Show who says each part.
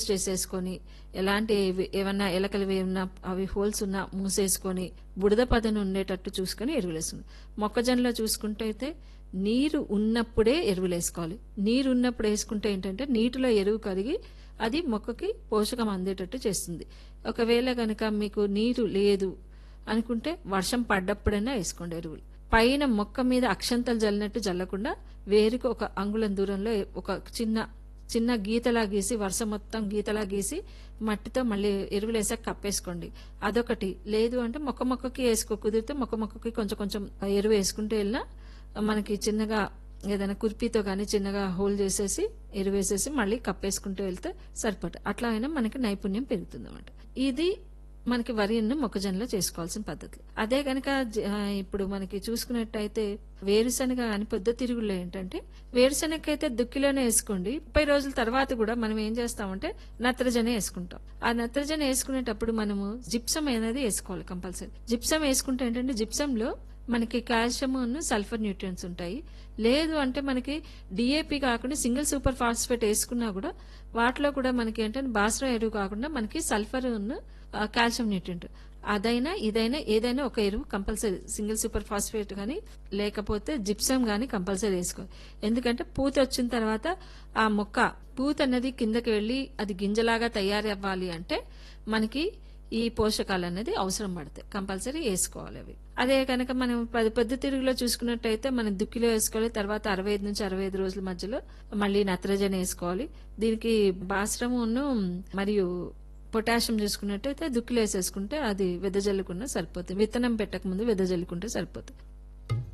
Speaker 1: చేసేసుకొని ఎలాంటి ఏవి- ఏమన్నా ఎలకలు ఏమన్నా అవి హోల్స్ ఉన్నా మూసేసుకొని బుడద పదను ఉండేటట్టు చూసుకొని ఎరువులు వేసుకుంది మొక్కజొన్నలో చూసుకుంటే అయితే నీరు ఉన్నప్పుడే ఎరువులు వేసుకోవాలి నీరు ఉన్నప్పుడు వేసుకుంటే ఏంటంటే నీటిలో ఎరువు కరిగి అది మొక్కకి పోషకం అందేటట్టు చేస్తుంది ఒకవేళ కనుక మీకు నీరు లేదు అనుకుంటే వర్షం పడ్డప్పుడైనా వేసుకోండి ఎరువులు పైన మొక్క మీద అక్షంతలు జల్లినట్టు జల్లకుండా వేరుకు ఒక అంగుళం దూరంలో ఒక చిన్న చిన్న గీతలా గీసి వర్షం మొత్తం గీతలా గీసి మట్టితో మళ్ళీ ఎరువులు వేసాక కప్పేసుకోండి అదొకటి లేదు అంటే మొక్క మొక్కకి వేసుకో కుదిరితే మొక్క మొక్కకి కొంచెం కొంచెం ఎరువు వేసుకుంటూ వెళ్ళినా మనకి చిన్నగా ఏదైనా కుర్పీతో కానీ చిన్నగా హోల్ చేసేసి ఎరువు వేసేసి మళ్ళీ కప్పేసుకుంటూ వెళ్తే సరిపోతుంది అట్లా అయినా మనకి నైపుణ్యం పెరుగుతుంది అన్నమాట ఇది మనకి వరిను మొక్కజొన్నలో చేసుకోవాల్సిన పద్ధతి అదే కనుక ఇప్పుడు మనకి చూసుకున్నట్టయితే వేరుశనగ అని పొద్దుతిరుగుల్లో ఏంటంటే వేరుశనగ అయితే దుక్కిలోనే వేసుకోండి ముప్పై రోజుల తర్వాత కూడా మనం ఏం చేస్తామంటే నత్రజని వేసుకుంటాం ఆ నత్రజని వేసుకునేటప్పుడు మనము జిప్సం అనేది వేసుకోవాలి కంపల్సరీ జిప్సం వేసుకుంటే ఏంటంటే జిప్సంలో మనకి కాల్షియం సల్ఫర్ న్యూట్రియన్స్ ఉంటాయి లేదు అంటే మనకి డిఏపి కాకుండా సింగిల్ సూపర్ ఫాస్ఫేట్ వేసుకున్నా కూడా వాటిలో కూడా మనకి ఏంటంటే బాస్రా ఎరువు కాకుండా మనకి సల్ఫర్ కాల్షియం న్యూట్రియంట్ అదైనా ఇదైనా ఏదైనా ఒక ఎరువు కంపల్సరీ సింగిల్ సూపర్ ఫాస్ఫేట్ కానీ లేకపోతే జిప్సం కానీ కంపల్సరీ వేసుకోవాలి ఎందుకంటే పూత వచ్చిన తర్వాత ఆ మొక్క పూత అన్నది కిందకి వెళ్ళి అది గింజలాగా తయారవ్వాలి అంటే మనకి ఈ పోషకాలు అనేది అవసరం పడతాయి కంపల్సరీ వేసుకోవాలి అవి అదే కనుక మనం పది పొద్దు తిరుగులో చూసుకున్నట్టయితే మనం దుక్కిలో వేసుకోవాలి తర్వాత అరవై ఐదు నుంచి అరవై ఐదు రోజుల మధ్యలో మళ్ళీ నత్రజని వేసుకోవాలి దీనికి బాస్రమును మరియు పొటాషియం చూసుకున్నట్టయితే దుక్కిలో వేసేసుకుంటే అది వెదజల్లుకున్నా సరిపోతుంది విత్తనం పెట్టక ముందు వెదజల్లుకుంటే సరిపోతుంది